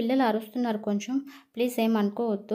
పిల్లలు అరుస్తున్నారు కొంచెం ప్లీజ్ ఏం అనుకోవద్దు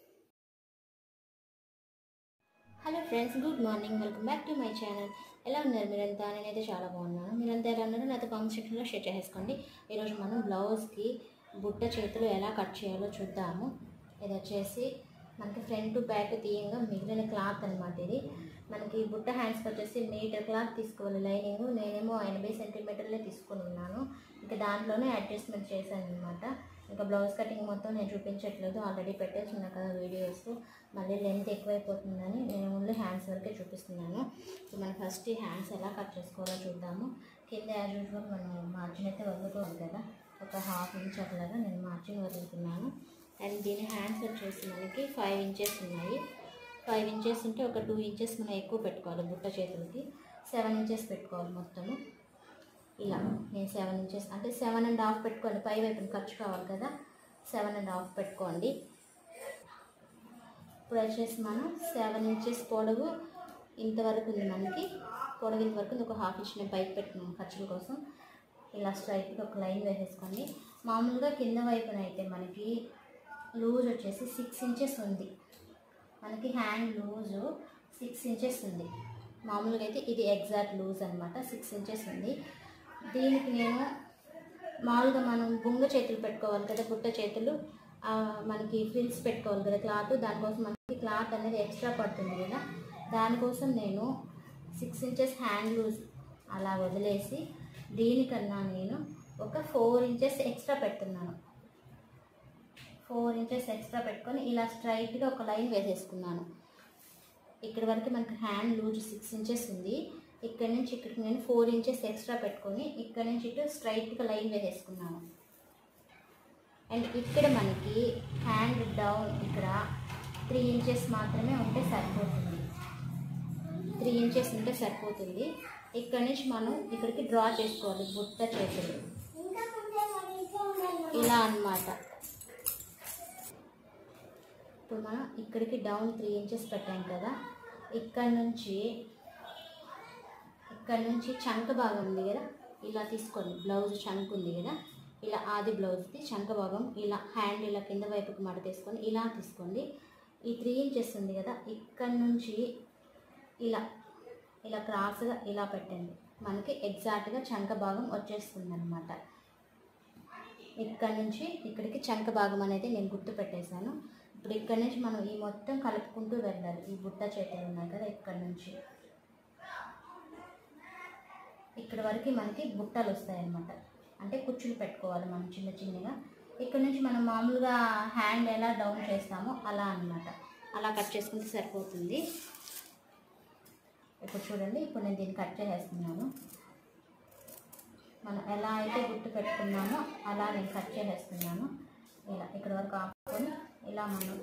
hello friends good morning welcome back to my channel ఎలా ఉన్నారు మీరంతా నేనైతే చాలా బాగున్నాను మీరంతా ఎలా ఉన్నారు నాతో కామెంట్ సెక్షన్లో షేర్ చేసుకోండి ఈరోజు మనం బ్లౌజ్కి బుట్ట చేతులు ఎలా కట్ చేయాలో చూద్దాము ఇది వచ్చేసి మనకి ఫ్రంట్ టు బ్యాక్ తీయంగా మిగిలిన క్లాత్ అనమాట ఇది మనకి బుట్ట హ్యాండ్స్కి వచ్చేసి మీటర్ క్లాత్ తీసుకోవాలి లైనింగ్ నేనేమో ఎనభై సెంటీమీటర్లే తీసుకుని ఉన్నాను ఇంకా దాంట్లోనే అడ్జస్ట్మెంట్ చేశాను అనమాట ఇంకా బ్లౌజ్ కటింగ్ మొత్తం నేను చూపించట్లేదు ఆల్రెడీ పెట్టేస్తున్నా కదా వీడియోస్ మళ్ళీ లెంత్ ఎక్కువైపోతుందని నేను ఓన్లీ హ్యాండ్స్ వరకే చూపిస్తున్నాను సో మనం ఫస్ట్ ఈ హ్యాండ్స్ ఎలా కట్ చేసుకోవాలో చూద్దాము కింద యాజ్ యూజువల్ మనం మార్జిన్ అయితే వదులుకోవాలి కదా ఒక హాఫ్ ఇంచ్ అట్లాగా నేను మార్జిన్ వదులుతున్నాను అండ్ దీని హ్యాండ్స్ వచ్చేసి మనకి ఫైవ్ ఇంచెస్ ఉన్నాయి ఫైవ్ ఇంచెస్ ఉంటే ఒక టూ ఇంచెస్ మనం ఎక్కువ పెట్టుకోవాలి బుట్ట చేతులకి సెవెన్ ఇంచెస్ పెట్టుకోవాలి మొత్తము ఇలా నేను సెవెన్ ఇంచెస్ అంటే సెవెన్ అండ్ హాఫ్ పెట్టుకోండి పై వైపున ఖర్చు కావాలి కదా సెవెన్ అండ్ హాఫ్ పెట్టుకోండి ఇప్పుడు వచ్చేసి మనం సెవెన్ ఇంచెస్ పొడవు ఇంతవరకు ఉంది మనకి పొడవు ఇంతవరకు ఉంది ఒక హాఫ్ ఇంచ్ నేను పైకి పెట్టినాను ఖర్చుల కోసం ఇలా స్ట్రైట్గా ఒక లైన్ వేసేసుకోండి మామూలుగా కింద వైపున అయితే మనకి లూజ్ వచ్చేసి సిక్స్ ఇంచెస్ ఉంది మనకి హ్యాండ్ లూజు సిక్స్ ఇంచెస్ ఉంది మామూలుగా అయితే ఇది ఎగ్జాక్ట్ లూజ్ అనమాట సిక్స్ ఇంచెస్ ఉంది దీనికి నేను మామూలుగా మనం బుంగ చేతులు పెట్టుకోవాలి కదా బుట్ట చేతులు ఆ, మనకి ఫ్రిల్స్ పెట్టుకోవాలి కదా క్లాత్ దానికోసం మనకి క్లాత్ అనేది ఎక్స్ట్రా పడుతుంది కదా దానికోసం నేను సిక్స్ ఇంచెస్ హ్యాండ్ లూజ్ అలా వదిలేసి దీనికన్నా నేను ఒక ఫోర్ ఇంచెస్ ఎక్స్ట్రా పెడుతున్నాను ఫోర్ ఇంచెస్ ఎక్స్ట్రా పెట్టుకొని ఇలా స్ట్రైట్గా ఒక లైన్ వేసేసుకున్నాను ఇక్కడ వరకు మనకి హ్యాండ్ లూజ్ సిక్స్ ఇంచెస్ ఉంది ఇక్కడ నుంచి ఇక్కడికి నేను ఫోర్ ఇంచెస్ ఎక్స్ట్రా పెట్టుకొని ఇక్కడ నుంచి ఇటు స్ట్రైట్గా లైన్ వేసేసుకున్నాను అండ్ ఇక్కడ మనకి హ్యాండ్ డౌన్ ఇక్కడ త్రీ ఇంచెస్ మాత్రమే ఉంటే సరిపోతుంది త్రీ ఇంచెస్ ఉంటే సరిపోతుంది ఇక్కడ నుంచి మనం ఇక్కడికి డ్రా చేసుకోవాలి బుట్ట చేతులు ఇలా అన్నమాట ఇప్పుడు మనం ఇక్కడికి డౌన్ త్రీ ఇంచెస్ పెట్టాం కదా ఇక్కడ నుంచి ఇక్కడ నుంచి చంక భాగం ఉంది కదా ఇలా తీసుకోండి బ్లౌజ్ చంక్ ఉంది కదా ఇలా ఆది బ్లౌజ్ది చంక భాగం ఇలా హ్యాండ్ ఇలా కింద వైపుకి మడ తీసుకొని ఇలా తీసుకోండి ఈ త్రీ ఇంచెస్ ఉంది కదా ఇక్కడ నుంచి ఇలా ఇలా క్రాస్గా ఇలా పెట్టండి మనకి ఎగ్జాక్ట్గా చంక భాగం వచ్చేస్తుంది అనమాట ఇక్కడ నుంచి ఇక్కడికి చంక భాగం అనేది నేను గుర్తు పెట్టేశాను ఇప్పుడు ఇక్కడ నుంచి మనం ఈ మొత్తం కలుపుకుంటూ వెళ్ళాలి ఈ బుట్ట చేతులు ఉన్నాయి కదా ఇక్కడ నుంచి ఇక్కడ వరకు మనకి బుట్టలు వస్తాయి అన్నమాట అంటే కుచ్చులు పెట్టుకోవాలి మనం చిన్న చిన్నగా ఇక్కడ నుంచి మనం మామూలుగా హ్యాండ్ ఎలా డౌన్ చేస్తామో అలా అన్నమాట అలా కట్ చేసుకుంటే సరిపోతుంది ఇప్పుడు చూడండి ఇప్పుడు నేను దీన్ని కట్ చేసేస్తున్నాను మనం ఎలా అయితే గుర్తు పెట్టుకున్నామో అలా నేను కట్ చేసేస్తున్నాను ఇలా ఇక్కడ వరకు ఆపుకొని ఇలా మనం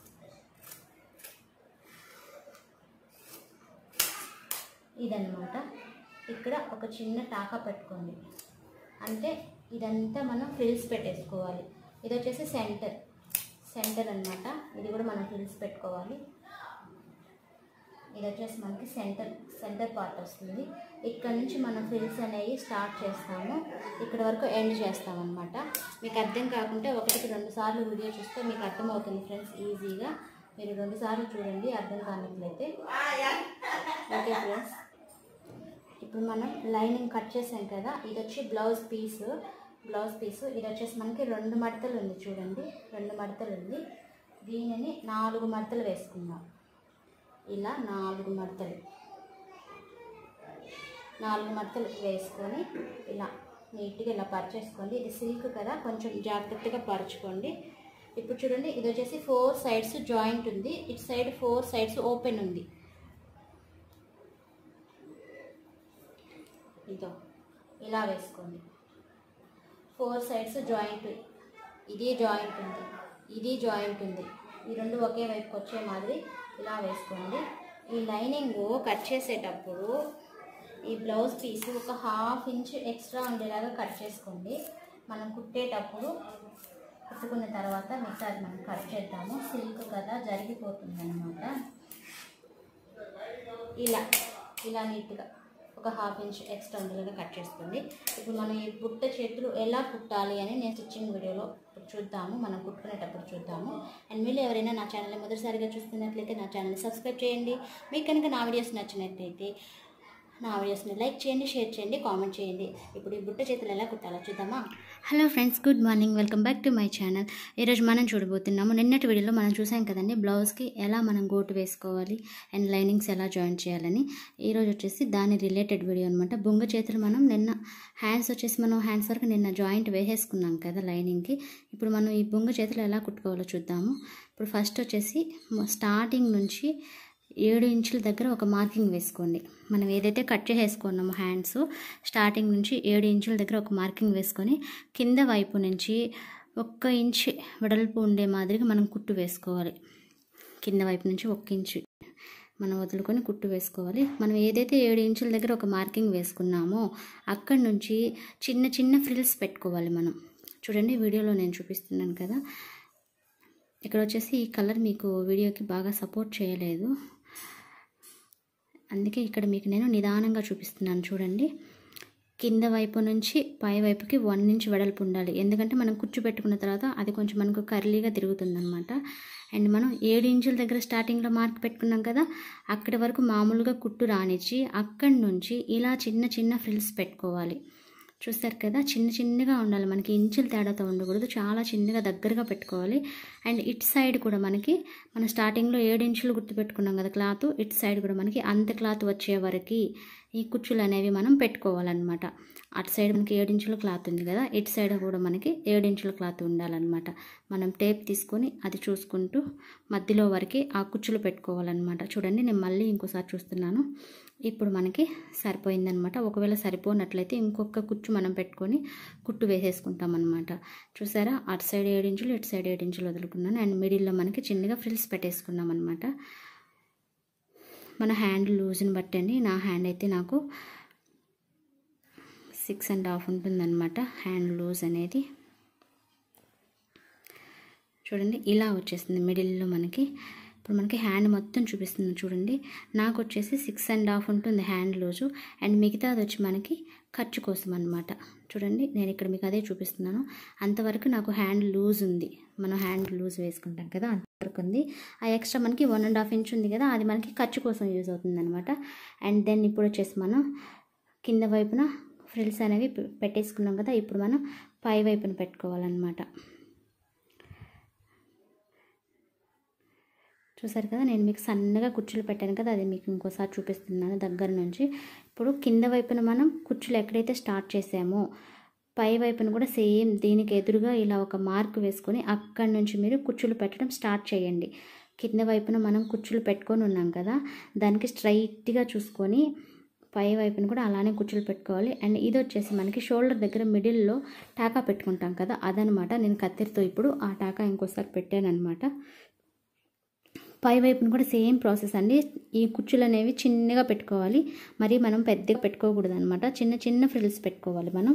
ఇదన్నమాట ఇక్కడ ఒక చిన్న టాకా పెట్టుకోండి అంటే ఇదంతా మనం ఫ్రిల్స్ పెట్టేసుకోవాలి ఇది వచ్చేసి సెంటర్ సెంటర్ అన్నమాట ఇది కూడా మనం ఫ్రిల్స్ పెట్టుకోవాలి ఇది వచ్చేసి మనకి సెంటర్ సెంటర్ పార్ట్ వస్తుంది ఇక్కడ నుంచి మనం ఫ్రిల్స్ అనేవి స్టార్ట్ చేస్తాము ఇక్కడ వరకు ఎండ్ చేస్తాం అనమాట మీకు అర్థం కాకుంటే ఒకటికి రెండు సార్లు వీడియో చూస్తే మీకు అర్థమవుతుంది ఫ్రెండ్స్ ఈజీగా మీరు రెండు సార్లు చూడండి అర్థం కానట్లయితే ఓకే ఫ్రెండ్స్ ఇప్పుడు మనం లైనింగ్ కట్ చేసాం కదా ఇది వచ్చి బ్లౌజ్ పీస్ బ్లౌజ్ పీస్ ఇది వచ్చేసి మనకి రెండు మడతలు ఉంది చూడండి రెండు మడతలు ఉంది దీనిని నాలుగు మడతలు వేసుకుందాం ఇలా నాలుగు మడతలు నాలుగు మడతలు వేసుకొని ఇలా నీట్గా ఇలా పరచేసుకోండి ఇది సిల్క్ కదా కొంచెం జాగ్రత్తగా పరచుకోండి ఇప్పుడు చూడండి ఇది వచ్చేసి ఫోర్ సైడ్స్ జాయింట్ ఉంది ఇటు సైడ్ ఫోర్ సైడ్స్ ఓపెన్ ఉంది ఇదో ఇలా వేసుకోండి ఫోర్ సైడ్స్ జాయింట్ ఇది జాయింట్ ఉంది ఇది జాయింట్ ఉంది ఈ రెండు ఒకే వైపుకి వచ్చే మాదిరి ఇలా వేసుకోండి ఈ లైనింగ్ కట్ చేసేటప్పుడు ఈ బ్లౌజ్ పీస్ ఒక హాఫ్ ఇంచ్ ఎక్స్ట్రా ఉండేలాగా కట్ చేసుకోండి మనం కుట్టేటప్పుడు కుట్టుకున్న తర్వాత మిగతాది మనం కట్ చేద్దాము సిల్క్ కదా జరిగిపోతుంది అనమాట ఇలా ఇలా నీట్గా ఒక హాఫ్ ఇంచ్ ఎక్స్ట్రా ఉండేలాగా కట్ చేసుకోండి ఇప్పుడు మనం ఈ బుట్ట చేతులు ఎలా కుట్టాలి అని నేను స్టిచ్చింగ్ వీడియోలో ఇప్పుడు చూద్దాము మనం కుట్టుకునేటప్పుడు చూద్దాము అండ్ మీరు ఎవరైనా నా ఛానల్ని మొదటిసారిగా చూస్తున్నట్లయితే నా ఛానల్ని సబ్స్క్రైబ్ చేయండి మీకు కనుక నా వీడియోస్ నచ్చినట్లయితే నా వీడియోస్ని లైక్ చేయండి షేర్ చేయండి కామెంట్ చేయండి ఇప్పుడు ఈ బుట్ట చేతులు ఎలా కుట్టాలో చూద్దామా hello friends good morning welcome back to my channel ఈరోజు మనం చూడబోతున్నాము నిన్నటి వీడియోలో మనం చూసాం కదండి బ్లౌజ్కి ఎలా మనం గోటు వేసుకోవాలి అండ్ లైనింగ్స్ ఎలా జాయిన్ చేయాలని ఈరోజు వచ్చేసి దాని రిలేటెడ్ వీడియో అనమాట బొంగ చేతులు మనం నిన్న హ్యాండ్స్ వచ్చేసి మనం హ్యాండ్స్ వరకు నిన్న జాయింట్ వేసేసుకున్నాం కదా లైనింగ్కి ఇప్పుడు మనం ఈ బొంగ చేతులు ఎలా కుట్టుకోవాలో చూద్దాము ఇప్పుడు ఫస్ట్ వచ్చేసి స్టార్టింగ్ నుంచి ఏడు ఇంచుల దగ్గర ఒక మార్కింగ్ వేసుకోండి మనం ఏదైతే కట్ చేసేసుకున్నామో హ్యాండ్స్ స్టార్టింగ్ నుంచి ఏడు ఇంచుల దగ్గర ఒక మార్కింగ్ వేసుకొని కింద వైపు నుంచి ఒక్క ఇంచ్ వెడల్పు ఉండే మాదిరిగా మనం కుట్టు వేసుకోవాలి కింద వైపు నుంచి ఒక్క ఇంచు మనం వదులుకొని కుట్టు వేసుకోవాలి మనం ఏదైతే ఏడు ఇంచుల దగ్గర ఒక మార్కింగ్ వేసుకున్నామో అక్కడి నుంచి చిన్న చిన్న ఫ్రిల్స్ పెట్టుకోవాలి మనం చూడండి వీడియోలో నేను చూపిస్తున్నాను కదా ఇక్కడ వచ్చేసి ఈ కలర్ మీకు వీడియోకి బాగా సపోర్ట్ చేయలేదు అందుకే ఇక్కడ మీకు నేను నిదానంగా చూపిస్తున్నాను చూడండి కింద వైపు నుంచి పై వైపుకి వన్ ఇంచ్ వెడల్పు ఉండాలి ఎందుకంటే మనం కుచ్చు పెట్టుకున్న తర్వాత అది కొంచెం మనకు కర్లీగా తిరుగుతుందనమాట అండ్ మనం ఏడు ఇంచుల దగ్గర స్టార్టింగ్లో మార్క్ పెట్టుకున్నాం కదా అక్కడి వరకు మామూలుగా కుట్టు రానిచ్చి అక్కడి నుంచి ఇలా చిన్న చిన్న ఫ్రిల్స్ పెట్టుకోవాలి చూస్తారు కదా చిన్న చిన్నగా ఉండాలి మనకి ఇంచులు తేడాతో ఉండకూడదు చాలా చిన్నగా దగ్గరగా పెట్టుకోవాలి అండ్ ఇట్ సైడ్ కూడా మనకి మన స్టార్టింగ్లో ఏడు ఇంచులు గుర్తు పెట్టుకున్నాం కదా క్లాత్ ఇట్ సైడ్ కూడా మనకి అంత క్లాత్ వచ్చే వరకు ఈ కుచ్చులు అనేవి మనం పెట్టుకోవాలన్నమాట అటు సైడ్ మనకి ఏడించుల క్లాత్ ఉంది కదా ఇటు సైడ్ కూడా మనకి ఏడించుల క్లాత్ ఉండాలన్నమాట మనం టేప్ తీసుకొని అది చూసుకుంటూ మధ్యలో వరకు ఆ కుచ్చులు పెట్టుకోవాలన్నమాట చూడండి నేను మళ్ళీ ఇంకోసారి చూస్తున్నాను ఇప్పుడు మనకి సరిపోయిందనమాట ఒకవేళ సరిపోనట్లయితే ఇంకొక కుచ్చు మనం పెట్టుకొని కుట్టు వేసేసుకుంటాం అనమాట చూసారా అటు సైడ్ ఏడించులు ఇటు సైడ్ ఏడించులు వదులుకున్నాను అండ్ మిడిల్లో మనకి చిన్నగా ఫ్రిల్స్ పెట్టేసుకున్నాం అనమాట మన హ్యాండ్ లూజ్ని బట్టండి నా హ్యాండ్ అయితే నాకు సిక్స్ అండ్ హాఫ్ ఉంటుందన్నమాట హ్యాండ్ లూజ్ అనేది చూడండి ఇలా వచ్చేస్తుంది మిడిల్లో మనకి ఇప్పుడు మనకి హ్యాండ్ మొత్తం చూపిస్తుంది చూడండి నాకు వచ్చేసి సిక్స్ అండ్ హాఫ్ ఉంటుంది హ్యాండ్ లూజు అండ్ మిగతాది వచ్చి మనకి ఖర్చు కోసం అనమాట చూడండి నేను ఇక్కడ మీకు అదే చూపిస్తున్నాను అంతవరకు నాకు హ్యాండ్ లూజ్ ఉంది మనం హ్యాండ్ లూజ్ వేసుకుంటాం కదా అంతవరకు ఉంది ఆ ఎక్స్ట్రా మనకి వన్ అండ్ హాఫ్ ఇంచ్ ఉంది కదా అది మనకి ఖర్చు కోసం యూజ్ అవుతుంది అనమాట అండ్ దెన్ ఇప్పుడు వచ్చేసి మనం కింద వైపున ఫ్రిల్స్ అనేవి పెట్టేసుకున్నాం కదా ఇప్పుడు మనం పై వైపున పెట్టుకోవాలన్నమాట చూసారు కదా నేను మీకు సన్నగా కుర్చీలు పెట్టాను కదా అది మీకు ఇంకోసారి చూపిస్తున్నాను దగ్గర నుంచి ఇప్పుడు కింద వైపున మనం కుర్చీలు ఎక్కడైతే స్టార్ట్ చేసామో పై వైపున కూడా సేమ్ దీనికి ఎదురుగా ఇలా ఒక మార్క్ వేసుకొని అక్కడి నుంచి మీరు కుర్చీలు పెట్టడం స్టార్ట్ చేయండి కింద వైపున మనం కుర్చీలు పెట్టుకొని ఉన్నాం కదా దానికి స్ట్రైట్గా చూసుకొని పై వైపున కూడా అలానే కుర్చీలు పెట్టుకోవాలి అండ్ ఇది వచ్చేసి మనకి షోల్డర్ దగ్గర మిడిల్లో టాకా పెట్టుకుంటాం కదా అదనమాట నేను కత్తిరితో ఇప్పుడు ఆ టాకా ఇంకోసారి పెట్టాను అనమాట పై వైపున కూడా సేమ్ ప్రాసెస్ అండి ఈ కుచ్చులు అనేవి చిన్నగా పెట్టుకోవాలి మరి మనం పెద్దగా పెట్టుకోకూడదు అనమాట చిన్న చిన్న ఫ్రిల్స్ పెట్టుకోవాలి మనం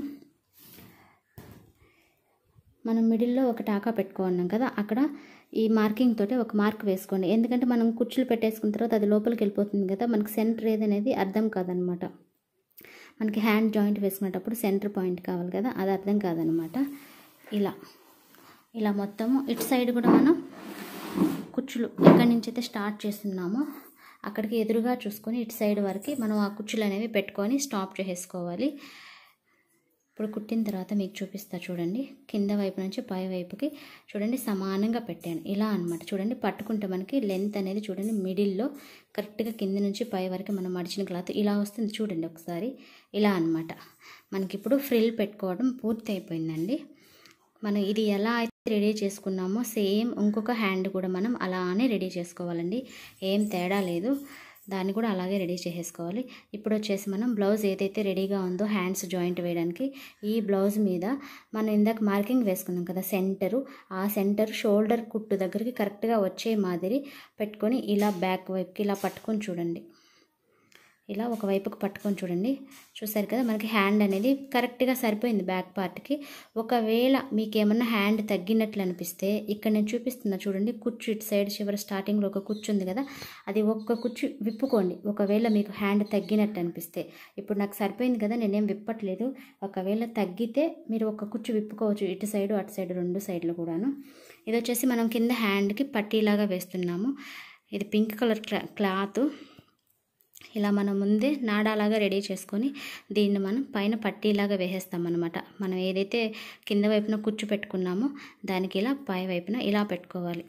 మనం మిడిల్లో ఒక టాకా పెట్టుకున్నాం కదా అక్కడ ఈ మార్కింగ్ తోటి ఒక మార్క్ వేసుకోండి ఎందుకంటే మనం కుచ్చులు పెట్టేసుకున్న తర్వాత అది లోపలికి వెళ్ళిపోతుంది కదా మనకి సెంటర్ ఏదనేది అర్థం కాదనమాట మనకి హ్యాండ్ జాయింట్ వేసుకునేటప్పుడు సెంటర్ పాయింట్ కావాలి కదా అది అర్థం కాదనమాట ఇలా ఇలా మొత్తము ఇటు సైడ్ కూడా మనం కుచ్చులు ఎక్కడి నుంచి అయితే స్టార్ట్ చేస్తున్నామో అక్కడికి ఎదురుగా చూసుకొని ఇటు సైడ్ వరకు మనం ఆ కుచ్చులు అనేవి పెట్టుకొని స్టాప్ చేసేసుకోవాలి ఇప్పుడు కుట్టిన తర్వాత మీకు చూపిస్తా చూడండి కింద వైపు నుంచి పై వైపుకి చూడండి సమానంగా పెట్టాను ఇలా అనమాట చూడండి పట్టుకుంటే మనకి లెంత్ అనేది చూడండి మిడిల్లో కరెక్ట్గా కింద నుంచి పై వరకు మనం మడిచిన క్లాత్ ఇలా వస్తుంది చూడండి ఒకసారి ఇలా అనమాట మనకి ఇప్పుడు ఫ్రిల్ పెట్టుకోవడం పూర్తి అయిపోయిందండి మనం ఇది ఎలా అయితే రెడీ చేసుకున్నామో సేమ్ ఇంకొక హ్యాండ్ కూడా మనం అలానే రెడీ చేసుకోవాలండి ఏం తేడా లేదు దాన్ని కూడా అలాగే రెడీ చేసేసుకోవాలి ఇప్పుడు వచ్చేసి మనం బ్లౌజ్ ఏదైతే రెడీగా ఉందో హ్యాండ్స్ జాయింట్ వేయడానికి ఈ బ్లౌజ్ మీద మనం ఇందాక మార్కింగ్ వేసుకున్నాం కదా సెంటరు ఆ సెంటర్ షోల్డర్ కుట్టు దగ్గరికి కరెక్ట్గా వచ్చే మాదిరి పెట్టుకొని ఇలా బ్యాక్ వైపుకి ఇలా పట్టుకొని చూడండి ఇలా ఒక వైపుకు పట్టుకొని చూడండి చూసారు కదా మనకి హ్యాండ్ అనేది కరెక్ట్గా సరిపోయింది బ్యాక్ పార్ట్కి ఒకవేళ మీకు ఏమన్నా హ్యాండ్ తగ్గినట్లు అనిపిస్తే ఇక్కడ నేను చూపిస్తున్నా చూడండి కుచ్చు ఇటు సైడ్ చివరి స్టార్టింగ్లో ఒక కుచ్చు ఉంది కదా అది ఒక్క కుచ్చు విప్పుకోండి ఒకవేళ మీకు హ్యాండ్ తగ్గినట్టు అనిపిస్తే ఇప్పుడు నాకు సరిపోయింది కదా నేనేం విప్పట్లేదు ఒకవేళ తగ్గితే మీరు ఒక కుచ్చు విప్పుకోవచ్చు ఇటు సైడు అటు సైడు రెండు సైడ్లు కూడాను ఇది వచ్చేసి మనం కింద హ్యాండ్కి పట్టీలాగా వేస్తున్నాము ఇది పింక్ కలర్ క్లా క్లాత్ ఇలా మనం ముందే నాడాలాగా రెడీ చేసుకొని దీన్ని మనం పైన పట్టీలాగా వేసేస్తాం అనమాట మనం ఏదైతే కింద వైపున కుచ్చు పెట్టుకున్నామో దానికి ఇలా పై వైపున ఇలా పెట్టుకోవాలి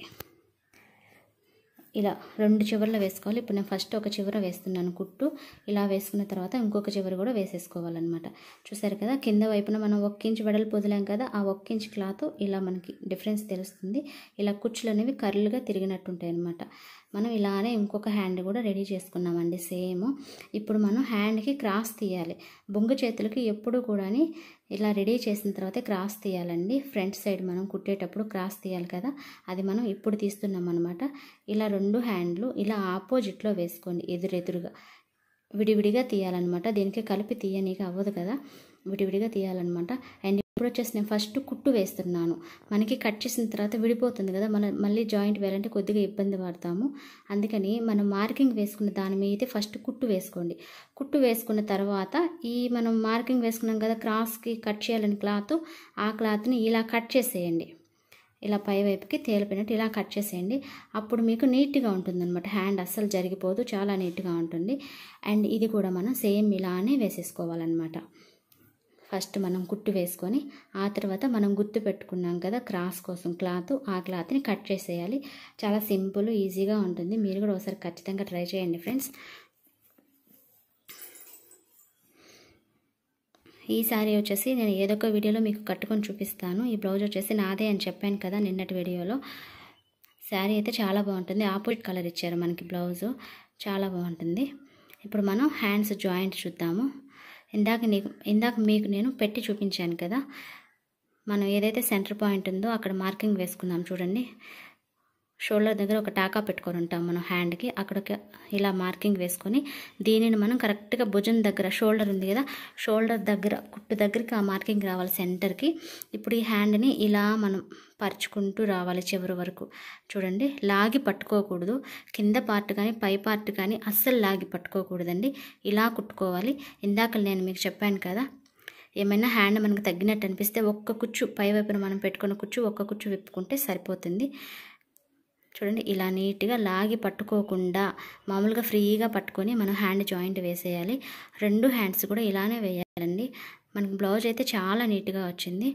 ఇలా రెండు చివర్లు వేసుకోవాలి ఇప్పుడు నేను ఫస్ట్ ఒక చివర వేస్తున్నాను కుట్టు ఇలా వేసుకున్న తర్వాత ఇంకొక చివర కూడా వేసేసుకోవాలన్నమాట చూసారు కదా కింద వైపున మనం ఒక్క ఇంచు వెడల్పు వదిలాం కదా ఆ ఒక్క ఇంచు క్లాత్ ఇలా మనకి డిఫరెన్స్ తెలుస్తుంది ఇలా కుచ్చులు అనేవి కర్లుగా తిరిగినట్టు ఉంటాయి అన్నమాట మనం ఇలానే ఇంకొక హ్యాండ్ కూడా రెడీ చేసుకున్నామండి సేమ్ ఇప్పుడు మనం హ్యాండ్కి క్రాస్ తీయాలి బొంగు చేతులకి ఎప్పుడు కూడా ఇలా రెడీ చేసిన తర్వాత క్రాస్ తీయాలండి ఫ్రంట్ సైడ్ మనం కుట్టేటప్పుడు క్రాస్ తీయాలి కదా అది మనం ఇప్పుడు తీస్తున్నాం అనమాట ఇలా రెండు హ్యాండ్లు ఇలా ఆపోజిట్లో వేసుకోండి ఎదురెదురుగా విడివిడిగా తీయాలన్నమాట దీనికి కలిపి తీయనీకి అవ్వదు కదా విడివిడిగా తీయాలన్నమాట అండ్ ఇప్పుడు వచ్చేసి నేను ఫస్ట్ కుట్టు వేస్తున్నాను మనకి కట్ చేసిన తర్వాత విడిపోతుంది కదా మన మళ్ళీ జాయింట్ వేయాలంటే కొద్దిగా ఇబ్బంది పడతాము అందుకని మనం మార్కింగ్ వేసుకున్న దాని మీద ఫస్ట్ కుట్టు వేసుకోండి కుట్టు వేసుకున్న తర్వాత ఈ మనం మార్కింగ్ వేసుకున్నాం కదా క్రాస్కి కట్ చేయాలని క్లాత్ ఆ క్లాత్ని ఇలా కట్ చేసేయండి ఇలా పై వైపుకి తేలిపోయినట్టు ఇలా కట్ చేసేయండి అప్పుడు మీకు నీట్గా ఉంటుందన్నమాట హ్యాండ్ అస్సలు జరిగిపోదు చాలా నీట్గా ఉంటుంది అండ్ ఇది కూడా మనం సేమ్ ఇలానే వేసేసుకోవాలన్నమాట ఫస్ట్ మనం కుట్టు వేసుకొని ఆ తర్వాత మనం గుర్తు పెట్టుకున్నాం కదా క్రాస్ కోసం క్లాత్ ఆ క్లాత్ని కట్ చేసేయాలి చాలా సింపుల్ ఈజీగా ఉంటుంది మీరు కూడా ఒకసారి ఖచ్చితంగా ట్రై చేయండి ఫ్రెండ్స్ ఈ శారీ వచ్చేసి నేను ఏదో ఒక వీడియోలో మీకు కట్టుకొని చూపిస్తాను ఈ బ్లౌజ్ వచ్చేసి నాదే అని చెప్పాను కదా నిన్నటి వీడియోలో శారీ అయితే చాలా బాగుంటుంది ఆపోజిట్ కలర్ ఇచ్చారు మనకి బ్లౌజు చాలా బాగుంటుంది ఇప్పుడు మనం హ్యాండ్స్ జాయింట్ చూద్దాము ఇందాక నీకు ఇందాక మీకు నేను పెట్టి చూపించాను కదా మనం ఏదైతే సెంటర్ పాయింట్ ఉందో అక్కడ మార్కింగ్ వేసుకుందాం చూడండి షోల్డర్ దగ్గర ఒక టాకా పెట్టుకొని ఉంటాం మనం హ్యాండ్కి అక్కడ ఇలా మార్కింగ్ వేసుకొని దీనిని మనం కరెక్ట్గా భుజం దగ్గర షోల్డర్ ఉంది కదా షోల్డర్ దగ్గర కుట్టు దగ్గరికి ఆ మార్కింగ్ రావాలి సెంటర్కి ఇప్పుడు ఈ హ్యాండ్ని ఇలా మనం పరుచుకుంటూ రావాలి చివరి వరకు చూడండి లాగి పట్టుకోకూడదు కింద పార్ట్ కానీ పై పార్ట్ కానీ అస్సలు లాగి పట్టుకోకూడదండి ఇలా కుట్టుకోవాలి ఇందాక నేను మీకు చెప్పాను కదా ఏమైనా హ్యాండ్ మనకు తగ్గినట్టు అనిపిస్తే ఒక్క కుచ్చు పై వైపున మనం పెట్టుకున్న కుచ్చు ఒక్క కుచ్చు విప్పుకుంటే సరిపోతుంది చూడండి ఇలా నీట్గా లాగి పట్టుకోకుండా మామూలుగా ఫ్రీగా పట్టుకొని మనం హ్యాండ్ జాయింట్ వేసేయాలి రెండు హ్యాండ్స్ కూడా ఇలానే వేయాలండి మనకి బ్లౌజ్ అయితే చాలా నీట్గా వచ్చింది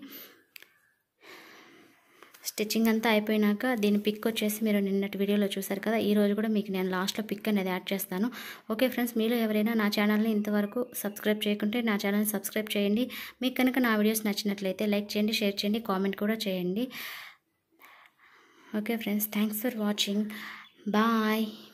స్టిచ్చింగ్ అంతా అయిపోయినాక దీని పిక్ వచ్చేసి మీరు నిన్నటి వీడియోలో చూసారు కదా ఈ రోజు కూడా మీకు నేను లాస్ట్లో పిక్ అనేది యాడ్ చేస్తాను ఓకే ఫ్రెండ్స్ మీలో ఎవరైనా నా ఛానల్ని ఇంతవరకు సబ్స్క్రైబ్ చేయకుంటే నా ఛానల్ని సబ్స్క్రైబ్ చేయండి మీకు కనుక నా వీడియోస్ నచ్చినట్లయితే లైక్ చేయండి షేర్ చేయండి కామెంట్ కూడా చేయండి okay friends thanks for watching bye